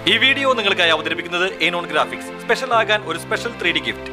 ഈ വീഡിയോ നിങ്ങൾക്കായി അവതരിപ്പിക്കുന്നത് എനോൺ ഗ്രാഫിക്സ് സ്പെഷ്യൽ ആകാൻ ഒരു special three D gift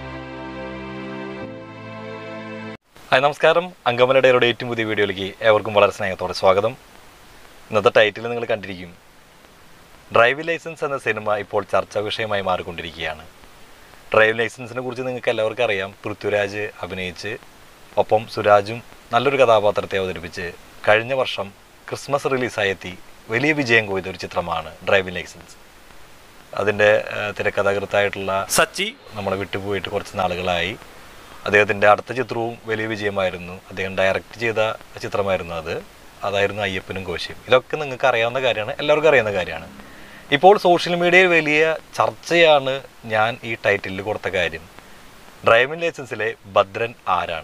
hi നമസ്കാരം അങ്കമലയുടെ ഏറ്റവും പുതിയ വീഡിയോയിലേക്ക് ഏവർക്കും വളരെ സ്നേഹത്തോടെ സ്വാഗതം ഇന്നത്തെ ടൈറ്റിൽ നിങ്ങൾ കണ്ടിരിക്കും ഡ്രൈവിംഗ് ലൈസൻസ് എന്ന സിനിമ ഇപ്പോൾ ചർച്ചാ വിഷയമായി മാറിക്കൊണ്ടിരിക്കുകയാണ് ഡ്രൈവിംഗ് ലൈസൻസിനെ കുറിച്ച് നിങ്ങൾക്ക് എല്ലാവർക്കും അറിയാം പൃഥ്വിരാജ് അഭിനയിച്ച് ഒപ്പം സുരാജും നല്ലൊരു കഥാപാത്രത്തെ അവതരിപ്പിച്ച് കഴിഞ്ഞ വർഷം ക്രിസ്മസ് റിലീസായി എത്തി വലിയ വിജയം കൊയ്ത ഒരു ചിത്രമാണ് ഡ്രൈവിംഗ് ലൈസൻസ് അതിൻ്റെ ഏഹ്, തിരക്കഥാകൃത്തായിട്ടുള്ള സച്ചി നമ്മളെ വിട്ടുപോയിട്ട് കുറച്ച് നാളുകളായി അദ്ദേഹത്തിൻ്റെ അടുത്ത ചിത്രവും വലിയ വിജയമായിരുന്നു അദ്ദേഹം ഡയറക്റ്റ് ചെയ്ത ചിത്രമായിരുന്നു അത് അതായിരുന്നു അയ്യപ്പനും കോശിയും ഇതൊക്കെ നിങ്ങൾക്ക് അറിയാവുന്ന കാര്യമാണ് എല്ലാവർക്കും അറിയാവുന്ന കാര്യമാണ് ഇപ്പോൾ സോഷ്യൽ മീഡിയയിൽ വലിയ ചർച്ചയാണ് ഞാൻ ഈ ടൈറ്റിലിൽ കൊടുത്ത കാര്യം ഡ്രൈവിംഗ് ലൈസൻസിലെ ഭദ്രൻ ആരാണ്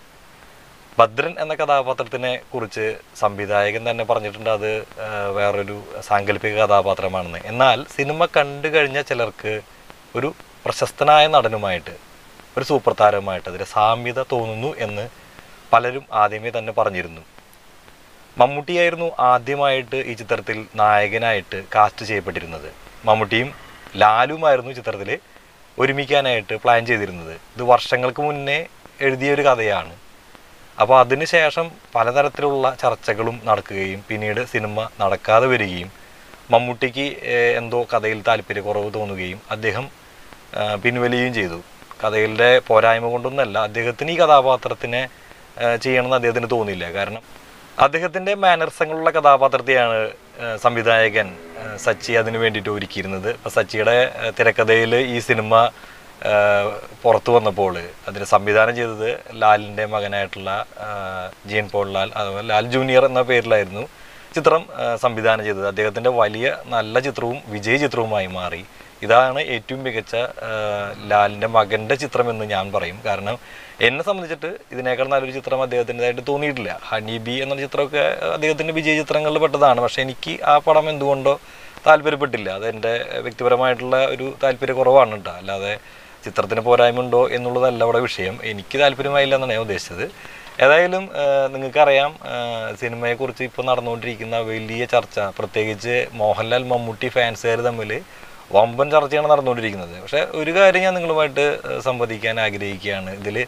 ഭദ്രൻ എന്ന കഥാപാത്രത്തിനെ കുറിച്ച് സംവിധായകൻ തന്നെ പറഞ്ഞിട്ടുണ്ട് അത് ആ, വേറൊരു സാങ്കല്പിക കഥാപാത്രമാണെന്ന് എന്നാൽ സിനിമ കണ്ടു കഴിഞ്ഞ ചിലർക്ക് ഒരു പ്രശസ്തനായ നടനുമായിട്ട് ഒരു സൂപ്പർ താരവുമായിട്ട് അതിന് സാമ്യത തോന്നുന്നു എന്ന് പലരും ആദ്യമേ തന്നെ പറഞ്ഞിരുന്നു മമ്മൂട്ടിയായിരുന്നു ആദ്യമായിട്ട് ഈ ചിത്രത്തിൽ നായകനായിട്ട് കാസ്റ്റ് ചെയ്യപ്പെട്ടിരുന്നത് മമ്മൂട്ടിയും ലാലുമായിരുന്നു ചിത്രത്തിൽ ഒരുമിക്കാനായിട്ട് പ്ലാൻ ചെയ്തിരുന്നത് ഇത് വർഷങ്ങൾക്ക് മുന്നേ എഴുതിയ ഒരു കഥയാണ് അപ്പോൾ അതിനുശേഷം പലതരത്തിലുള്ള ചർച്ചകളും നടക്കുകയും പിന്നീട് സിനിമ നടക്കാതെ വരികയും മമ്മൂട്ടിക്ക് ഏഹ്, എന്തോ കഥയിൽ താല്പര്യക്കുറവ് തോന്നുകയും അദ്ദേഹം ആ, പിൻവലിയുകയും ചെയ്തു കഥയിലെ പോരായ്മ കൊണ്ടൊന്നല്ല അദ്ദേഹത്തിന് ഈ കഥാപാത്രത്തിനെ ആ, ചെയ്യണമെന്ന് അദ്ദേഹത്തിന് തോന്നിയില്ല കാരണം അദ്ദേഹത്തിൻ്റെ മാനർസങ്ങളുള്ള കഥാപാത്രത്തെയാണ് ആ, സംവിധായകൻ ആ, സച്ചി അതിനു വേണ്ടിയിട്ട് ഒരുക്കിയിരുന്നത് അപ്പോൾ സച്ചിയുടെ തിരക്കഥയിൽ ഈ സിനിമ ആ, പുറത്തു വന്നപ്പോൾ അതിന് സംവിധാനം ചെയ്തത് ലാലിൻ്റെ മകനായിട്ടുള്ള ആ, ജീൻ പോൾ ലാൽ അതുപോലെ ലാൽ ജൂനിയർ എന്ന പേരിലായിരുന്നു ചിത്രം ആ, സംവിധാനം ചെയ്തത് അദ്ദേഹത്തിൻ്റെ വലിയ നല്ല ചിത്രവും വിജയ ചിത്രവുമായി മാറി ഇതാണ് ഏറ്റവും മികച്ച ആ, ലാലിൻ്റെ മകൻ്റെ ചിത്രം എന്ന് ഞാൻ പറയും കാരണം എന്നെ സംബന്ധിച്ചിട്ട് ഇതിനേക്കാൾ നല്ലൊരു ചിത്രം അദ്ദേഹത്തിൻ്റെതായിട്ട് തോന്നിയിട്ടില്ല ഹണി ബി എന്ന ചിത്രമൊക്കെ അദ്ദേഹത്തിൻ്റെ വിജയ ചിത്രങ്ങളിൽ പെട്ടതാണ് പക്ഷേ എനിക്ക് ആ പടം എന്തുകൊണ്ടോ താല്പര്യപ്പെട്ടില്ല അതെൻ്റെ വ്യക്തിപരമായിട്ടുള്ള ഒരു താല്പര്യക്കുറവാണ് കേട്ടോ അല്ലാതെ ചിത്രത്തിന് പോരായ്മ ഉണ്ടോ എന്നുള്ളതല്ല അവിടെ വിഷയം എനിക്ക് താല്പര്യമായില്ല എന്നാണ് ഞാൻ ഉദ്ദേശിച്ചത് ഏതായാലും ആഹ് നിങ്ങൾക്കറിയാം ആഹ് സിനിമയെക്കുറിച്ച് ഇപ്പോൾ നടന്നുകൊണ്ടിരിക്കുന്ന വലിയ ചർച്ച പ്രത്യേകിച്ച് മോഹൻലാൽ മമ്മൂട്ടി ഫാൻസുകാർ തമ്മിൽ വമ്പൻ ചർച്ചയാണ് നടന്നുകൊണ്ടിരിക്കുന്നത് പക്ഷേ ഒരു കാര്യം ഞാൻ നിങ്ങളുമായിട്ട് ആഹ് സംവദിക്കാൻ ആഗ്രഹിക്കുകയാണ് ഇതിൽ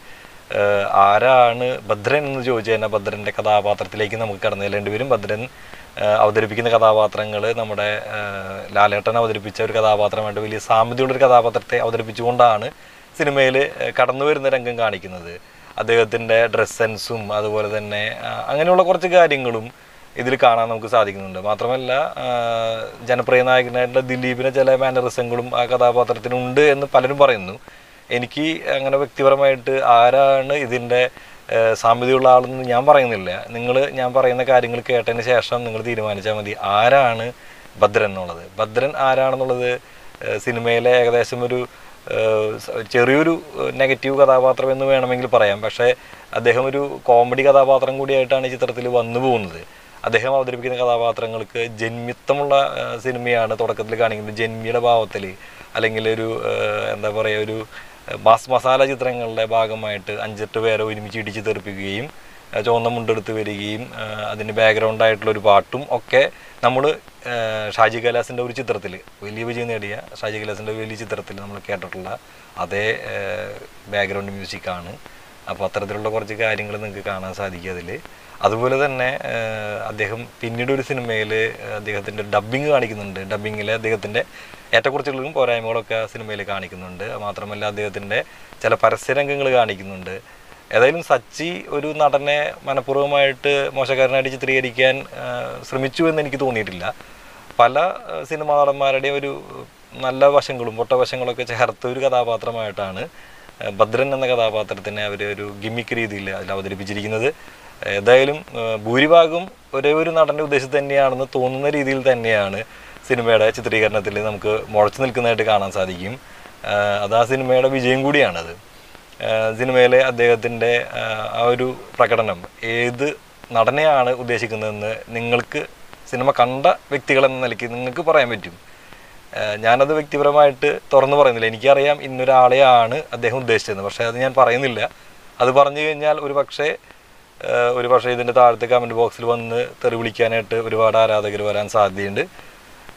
ആരാണ് ഭദ്രൻ എന്ന് ചോദിച്ചു കഴിഞ്ഞാൽ ഭദ്രൻ്റെ കഥാപാത്രത്തിലേക്ക് നമുക്ക് കടന്നു ചെല്ലേണ്ടി വരും ഭദ്രൻ ആഹ് അവതരിപ്പിക്കുന്ന കഥാപാത്രങ്ങൾ നമ്മുടെ ആഹ് ലാലേട്ടൻ അവതരിപ്പിച്ച ഒരു കഥാപാത്രമായിട്ട് വലിയ സാമ്യതയുള്ളൊരു കഥാപാത്രത്തെ അവതരിപ്പിച്ചുകൊണ്ടാണ് സിനിമയിൽ കടന്നു വരുന്ന രംഗം കാണിക്കുന്നത് അദ്ദേഹത്തിൻ്റെ ഡ്രസ് സെൻസും അതുപോലെ തന്നെ ആ, അങ്ങനെയുള്ള കുറച്ച് കാര്യങ്ങളും ഇതിൽ കാണാൻ നമുക്ക് സാധിക്കുന്നുണ്ട് മാത്രമല്ല ആ, ജനപ്രിയ നായകനായിട്ടുള്ള ദിലീപിന് ചില മാനറിസങ്ങളും ആ കഥാപാത്രത്തിനുണ്ട് എന്ന് പലരും പറയുന്നു എനിക്ക് അങ്ങനെ വ്യക്തിപരമായിട്ട് ആരാണ് ഇതിൻ്റെ ഏഹ്, സാമ്യതയുള്ള ആളെന്ന് ഞാൻ പറയുന്നില്ല നിങ്ങൾ ഞാൻ പറയുന്ന കാര്യങ്ങൾ കേട്ടതിന് ശേഷം നിങ്ങൾ തീരുമാനിച്ചാൽ മതി ആരാണ് ഭദ്രൻ എന്നുള്ളത് ഭദ്രൻ ആരാണെന്നുള്ളത് ഏഹ്, സിനിമയിലെ ഏകദേശം ഒരു ഏഹ്, സ- ചെറിയൊരു നെഗറ്റീവ് കഥാപാത്രം എന്ന് വേണമെങ്കിൽ പറയാം പക്ഷേ അദ്ദേഹം ഒരു കോമഡി കഥാപാത്രം കൂടിയായിട്ടാണ് ഈ ചിത്രത്തിൽ വന്നു പോകുന്നത് അദ്ദേഹം അവതരിപ്പിക്കുന്ന കഥാപാത്രങ്ങൾക്ക് ജന്മിത്വമുള്ള ഏഹ്, സിനിമയാണ് തുടക്കത്തിൽ കാണിക്കുന്നത് ജന്മിയുടെ ഭാവത്തിൽ അല്ലെങ്കിൽ ഒരു ഏഹ്, എന്താ പറയുക ഒരു മാസ് മസാല ചിത്രങ്ങളുടെ ഭാഗമായിട്ട് അഞ്ചെട്ട് പേരെ ഒരുമിച്ച് ഇടിച്ച് തെറിപ്പിക്കുകയും ഏഹ്, ചുവന്ന മുണ്ടെടുത്ത് വരികയും ഏഹ്, അതിന് ബാക്ക്ഗ്രൗണ്ട് ആയിട്ടുള്ള ഒരു പാട്ടും ഒക്കെ നമ്മൾ ഷാജി കൈലാസിൻ്റെ ഒരു ചിത്രത്തിൽ വലിയ വിജയം നേടിയ ഷാജി കൈലാസിൻ്റെ വലിയ ചിത്രത്തിൽ നമ്മൾ കേട്ടിട്ടുള്ള അതേ ബാക്ക്ഗ്രൗണ്ട് മ്യൂസിക്കാണ് അപ്പോൾ അത്തരത്തിലുള്ള കുറച്ച് കാര്യങ്ങൾ നിങ്ങൾക്ക് കാണാൻ സാധിക്കും അതിൽ അതുപോലെ തന്നെ ഏഹ്, അദ്ദേഹം പിന്നീട് ഒരു സിനിമയിൽ അദ്ദേഹത്തിൻ്റെ ഡബ്ബിങ് കാണിക്കുന്നുണ്ട് ഡബ്ബിങ്ങിൽ അദ്ദേഹത്തിൻ്റെ ഏറ്റക്കുറച്ചുകളും പോരായ്മകളൊക്കെ ആ സിനിമയിൽ കാണിക്കുന്നുണ്ട് മാത്രമല്ല അദ്ദേഹത്തിൻ്റെ ചില പരസ്യരംഗങ്ങൾ കാണിക്കുന്നുണ്ട് ഏതായാലും സച്ചി ഒരു നടനെ മനഃപൂർവ്വമായിട്ട് മോശക്കാരനായിട്ട് ചിത്രീകരിക്കാൻ ആ, ശ്രമിച്ചു എന്ന് എനിക്ക് തോന്നിയിട്ടില്ല പല ആ, സിനിമാ നടന്മാരുടെയും ഒരു നല്ല വശങ്ങളും പൊട്ട വശങ്ങളൊക്കെ ചേർത്ത ഒരു കഥാപാത്രമായിട്ടാണ് ആ, ഭദ്രൻ എന്ന കഥാപാത്രത്തിനെ അവർ ഒരു ഗിമ്മിക്ക് രീതിയിൽ അതിൽ അവതരിപ്പിച്ചിരിക്കുന്നത് ഏതായാലും ആ, ഭൂരിഭാഗം ഒരേ ഒരു നടൻ്റെ ഉദ്ദേശം തന്നെയാണെന്ന് തോന്നുന്ന രീതിയിൽ തന്നെയാണ് സിനിമയുടെ ചിത്രീകരണത്തിൽ നമുക്ക് മുളച്ചു നിൽക്കുന്നതായിട്ട് കാണാൻ സാധിക്കും ആ, അത് ആ സിനിമയുടെ വിജയം കൂടിയാണത് ആഹ് സിനിമയിലെ അദ്ദേഹത്തിൻ്റെ ആഹ് ആ ഒരു പ്രകടനം ഏത് നടനെയാണ് ഉദ്ദേശിക്കുന്നതെന്ന് നിങ്ങൾക്ക് സിനിമ കണ്ട വ്യക്തികൾ എന്ന നിലയ്ക്ക് നിങ്ങൾക്ക് പറയാൻ പറ്റും ആഹ് ഞാനത് വ്യക്തിപരമായിട്ട് തുറന്നു പറയുന്നില്ല എനിക്കറിയാം ഇന്നൊരാളെയാണ് അദ്ദേഹം ഉദ്ദേശിച്ചത് പക്ഷേ അത് ഞാൻ പറയുന്നില്ല അത് പറഞ്ഞു കഴിഞ്ഞാൽ ഒരു പക്ഷേ ആഹ് ഒരു പക്ഷേ ഇതിൻ്റെ താഴത്തെ കമൻറ്റ് ബോക്സിൽ വന്ന് തെറി വിളിക്കാനായിട്ട് ഒരുപാട് ആരാധകർ വരാൻ സാധ്യതയുണ്ട്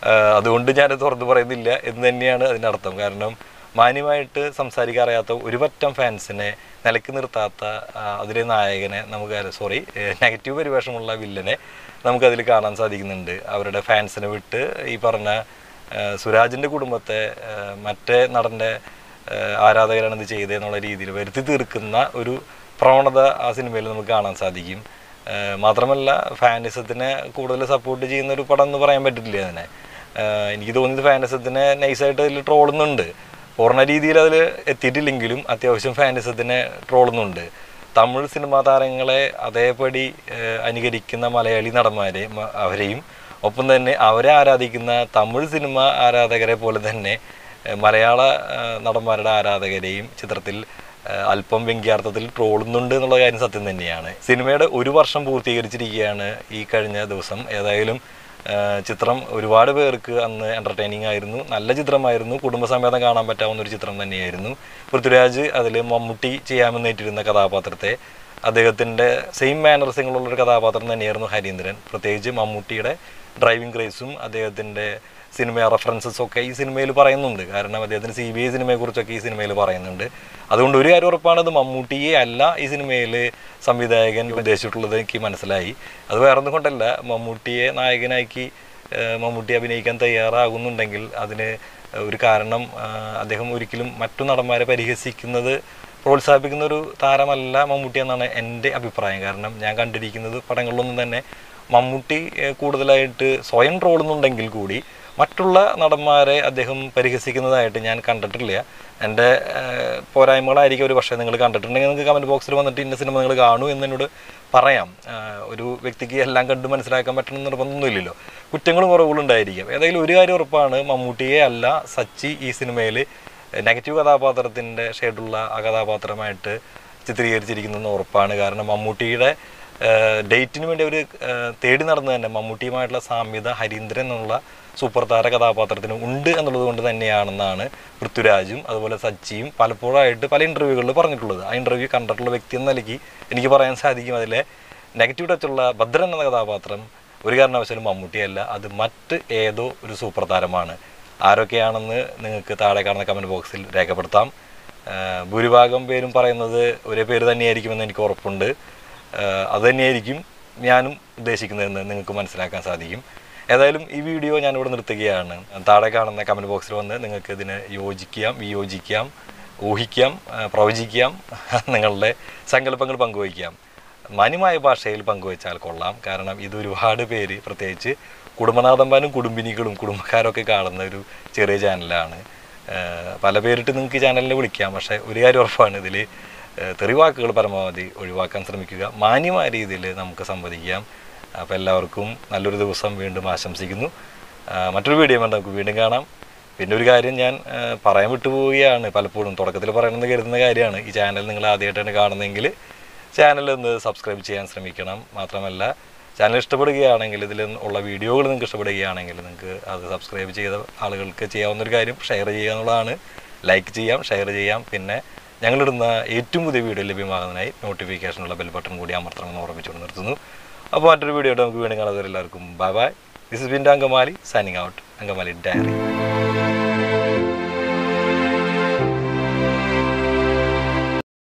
ആഹ് അതുകൊണ്ട് ഞാൻ തുറന്നു പറയുന്നില്ല എന്ന് തന്നെയാണ് അതിൻ്റെ അർത്ഥം കാരണം മാന്യമായിട്ട് സംസാരിക്കാൻ അറിയാത്ത ഒരു പറ്റം ഫാൻസിനെ നിലക്ക് നിർത്താത്ത ആഹ് അതിലെ നായകനെ നമുക്ക് സോറി നെഗറ്റീവ് പരിവേഷമുള്ള വില്ലനെ നമുക്കതിൽ കാണാൻ സാധിക്കുന്നുണ്ട് അവരുടെ ഫാൻസിനെ വിട്ട് ഈ പറഞ്ഞ ആഹ് സുരാജിൻ്റെ കുടുംബത്തെ ആഹ് മറ്റേ നടൻ്റെ ആഹ് ആരാധകരാണ് ഇത് ചെയ്തതെന്നുള്ള രീതിയിൽ വരുത്തി തീർക്കുന്ന ഒരു പ്രവണത ആ സിനിമയിൽ നമുക്ക് കാണാൻ സാധിക്കും ആഹ് മാത്രമല്ല ഫാനിസത്തിനെ കൂടുതൽ സപ്പോർട്ട് ചെയ്യുന്ന ഒരു പടം എന്ന് പറയാൻ പറ്റില്ല അതിനെ ആഹ് എനിക്ക് തോന്നിയത് ഫാനിസത്തിനെ നൈസായിട്ട് അതിൽ ട്രോളുന്നുണ്ട് പൂർണ്ണ രീതിയിൽ അതിൽ എത്തിയിട്ടില്ലെങ്കിലും അത്യാവശ്യം ഫാനിസത്തിനെ ട്രോളുന്നുണ്ട് തമിഴ് സിനിമാ താരങ്ങളെ അതേപടി ആഹ് അനുകരിക്കുന്ന മലയാളി നടന്മാരെ മ- അവരെയും ഒപ്പം തന്നെ അവരെ ആരാധിക്കുന്ന തമിഴ് സിനിമ ആരാധകരെ പോലെ തന്നെ ഏഹ് മലയാള ആഹ് നടന്മാരുടെ ആരാധകരെയും ചിത്രത്തിൽ ആഹ് അല്പം വ്യംഗ്യാർത്ഥത്തിൽ ട്രോളുന്നുണ്ട് എന്നുള്ള കാര്യം സത്യം തന്നെയാണ് സിനിമയുടെ ഒരു വർഷം പൂർത്തീകരിച്ചിരിക്കുകയാണ് ഈ കഴിഞ്ഞ ദിവസം ഏതായാലും ആഹ് ചിത്രം ഒരുപാട് പേർക്ക് അന്ന് എൻ്റർടൈനിങ് ആയിരുന്നു നല്ല ചിത്രമായിരുന്നു കുടുംബസമേതം കാണാൻ പറ്റാവുന്ന ഒരു ചിത്രം തന്നെയായിരുന്നു പൃഥ്വിരാജ് അതിൽ മമ്മൂട്ടി ചെയ്യാമെന്നേറ്റിരുന്ന കഥാപാത്രത്തെ അദ്ദേഹത്തിൻ്റെ സെയിം മാനർസിങ്ങളുള്ള ഒരു കഥാപാത്രം തന്നെയായിരുന്നു ഹരീന്ദ്രൻ പ്രത്യേകിച്ച് മമ്മൂട്ടിയുടെ ഡ്രൈവിംഗ് ക്രേസും അദ്ദേഹത്തിൻ്റെ സിനിമ റെഫറൻസസ് ഒക്കെ ഈ സിനിമയിൽ പറയുന്നുണ്ട് കാരണം അദ്ദേഹത്തിന് സി ബി ഐ സിനിമയെക്കുറിച്ചൊക്കെ ഈ സിനിമയിൽ പറയുന്നുണ്ട് അതുകൊണ്ട് ഒരു കാര്യം ഉറപ്പാണ് ഇത് മമ്മൂട്ടിയെ അല്ല ഈ സിനിമയിൽ സംവിധായകൻ ഉദ്ദേശിച്ചിട്ടുള്ളത് എനിക്ക് മനസ്സിലായി അത് വേറൊന്നും കൊണ്ടല്ല മമ്മൂട്ടിയെ നായകനാക്കി ഏഹ് മമ്മൂട്ടി അഭിനയിക്കാൻ തയ്യാറാകുന്നുണ്ടെങ്കിൽ അതിന് ഒരു കാരണം ആഹ് അദ്ദേഹം ഒരിക്കലും മറ്റു നടന്മാരെ പരിഹസിക്കുന്നത് പ്രോത്സാഹിപ്പിക്കുന്ന ഒരു താരമല്ല മമ്മൂട്ടി എന്നാണ് എൻ്റെ അഭിപ്രായം കാരണം ഞാൻ കണ്ടിരിക്കുന്നത് പടങ്ങളിലൊന്നും തന്നെ മമ്മൂട്ടി ഏഹ് കൂടുതലായിട്ട് സ്വയം ട്രോളുന്നുണ്ടെങ്കിൽ കൂടി മറ്റുള്ള നടന്മാരെ അദ്ദേഹം പരിഹസിക്കുന്നതായിട്ട് ഞാൻ കണ്ടിട്ടില്ല എൻ്റെ ഏഹ് പോരായ്മകളായിരിക്കും ഒരു പക്ഷേ നിങ്ങൾ കണ്ടിട്ടുണ്ടെങ്കിൽ നിങ്ങൾക്ക് കമൻറ്റ് ബോക്സിൽ വന്നിട്ട് ഇന്ന സിനിമ നിങ്ങൾ കാണൂ എന്ന് എന്നോട് പറയാം ആഹ് ഒരു വ്യക്തിക്ക് എല്ലാം കണ്ട് മനസ്സിലാക്കാൻ പറ്റണം നിർബന്ധമൊന്നുമില്ലല്ലോ കുറ്റങ്ങളും കുറവുകളും ഉണ്ടായിരിക്കും ഏതായാലും ഒരു കാര്യം ഉറപ്പാണ് മമ്മൂട്ടിയെ അല്ല സച്ചി ഈ സിനിമയിൽ നെഗറ്റീവ് കഥാപാത്രത്തിൻ്റെ ഷെയ്ഡുള്ള ആ കഥാപാത്രമായിട്ട് ചിത്രീകരിച്ചിരിക്കുന്നതെന്ന് ഉറപ്പാണ് കാരണം മമ്മൂട്ടിയുടെ ഡേറ്റിന് വേണ്ടി അവർ തേടി നടന്നു തന്നെ മമ്മൂട്ടിയുമായിട്ടുള്ള സാമ്യത ഹരീന്ദ്രൻ എന്നുള്ള സൂപ്പർ താര കഥാപാത്രത്തിന് ഉണ്ട് എന്നുള്ളത് കൊണ്ട് തന്നെയാണെന്നാണ് പൃഥ്വിരാജും അതുപോലെ സച്ചിയും പലപ്പോഴായിട്ട് പല ഇൻ്റർവ്യൂകളിൽ പറഞ്ഞിട്ടുള്ളത് ആ ഇൻ്റർവ്യൂ കണ്ടിട്ടുള്ള വ്യക്തി എന്ന നിലയ്ക്ക് എനിക്ക് പറയാൻ സാധിക്കും അതിലെ നെഗറ്റീവ് ടച്ചുള്ള ഭദ്രൻ എന്ന കഥാപാത്രം ഒരു കാരണവശാലും മമ്മൂട്ടിയല്ല അത് മറ്റ് ഏതോ ഒരു സൂപ്പർ താരമാണ് ആരൊക്കെയാണെന്ന് നിങ്ങൾക്ക് താഴെ കാണുന്ന കമൻറ്റ് ബോക്സിൽ രേഖപ്പെടുത്താം ആഹ് ഭൂരിഭാഗം പേരും പറയുന്നത് ഒരേ പേര് തന്നെയായിരിക്കുമെന്ന് എനിക്ക് ഉറപ്പുണ്ട് ആഹ് അത് തന്നെയായിരിക്കും ഞാനും ഉദ്ദേശിക്കുന്നതെന്ന് നിങ്ങൾക്ക് മനസ്സിലാക്കാൻ സാധിക്കും ഏതായാലും ഈ വീഡിയോ ഞാനിവിടെ നിർത്തുകയാണ് താഴെ കാണുന്ന കമൻറ്റ് ബോക്സിൽ വന്ന് നിങ്ങൾക്ക് ഇതിന് യോജിക്കാം വിയോജിക്കാം ഊഹിക്കാം ആഹ് പ്രവചിക്കാം നിങ്ങളുടെ സങ്കല്പങ്ങൾ പങ്കുവയ്ക്കാം മാന്യമായ ഭാഷയിൽ പങ്കുവച്ചാൽ കൊള്ളാം കാരണം ഇത് ഒരുപാട് പേര് പ്രത്യേകിച്ച് കുടുംബനാഥന്മാരും കുടുംബിനികളും കുടുംബക്കാരൊക്കെ കാണുന്ന ഒരു ചെറിയ ചാനലാണ് ഏഹ് പല പേരിട്ട് നിങ്ങൾക്ക് ഈ ചാനലിനെ വിളിക്കാം പക്ഷേ ഒരു കാര്യം ഉറപ്പാണ് ഇതിൽ തെറിവാക്കുകൾ പരമാവധി ഒഴിവാക്കാൻ ശ്രമിക്കുക മാന്യമായ രീതിയിൽ നമുക്ക് സംവദിക്കാം അപ്പോൾ എല്ലാവർക്കും നല്ലൊരു ദിവസം വീണ്ടും ആശംസിക്കുന്നു ആഹ് മറ്റൊരു വീഡിയോ നമുക്ക് വീണ്ടും കാണാം പിന്നെ ഒരു കാര്യം ഞാൻ ആഹ് പറയാൻ വിട്ടുപോവുകയാണ് പലപ്പോഴും തുടക്കത്തിൽ പറയണമെന്ന് കരുതുന്ന കാര്യമാണ് ഈ ചാനൽ നിങ്ങൾ ആദ്യമായിട്ടാണ് കാണുന്നതെങ്കിൽ ചാനൽ ഒന്ന് സബ്സ്ക്രൈബ് ചെയ്യാൻ ശ്രമിക്കണം മാത്രമല്ല ചാനൽ ഇഷ്ടപ്പെടുകയാണെങ്കിൽ ഇതിൽ ഉള്ള വീഡിയോകൾ നിങ്ങൾക്ക് ഇഷ്ടപ്പെടുകയാണെങ്കിൽ നിങ്ങൾക്ക് അത് സബ്സ്ക്രൈബ് ചെയ്ത ആളുകൾക്ക് ചെയ്യാവുന്ന ഒരു കാര്യം ഷെയർ ചെയ്യുക എന്നുള്ളതാണ് ലൈക്ക് ചെയ്യാം ഷെയർ ചെയ്യാം പിന്നെ ഞങ്ങളിടുന്ന ഏറ്റവും പുതിയ വീഡിയോ ലഭ്യമാകുന്നതിനായി നോട്ടിഫിക്കേഷനുള്ള ബെൽ ബട്ടൺ കൂടി അമർത്തണമെന്ന് ഓർമ്മിച്ചുകൊണ്ട് നിർത്തുന്നു അപ്പോൾ മറ്റൊരു വീഡിയോ നമുക്ക് വീണ്ടും കാണാതെ എല്ലാവർക്കും bye bye this is Bin Angamaly signing out Angamaly diary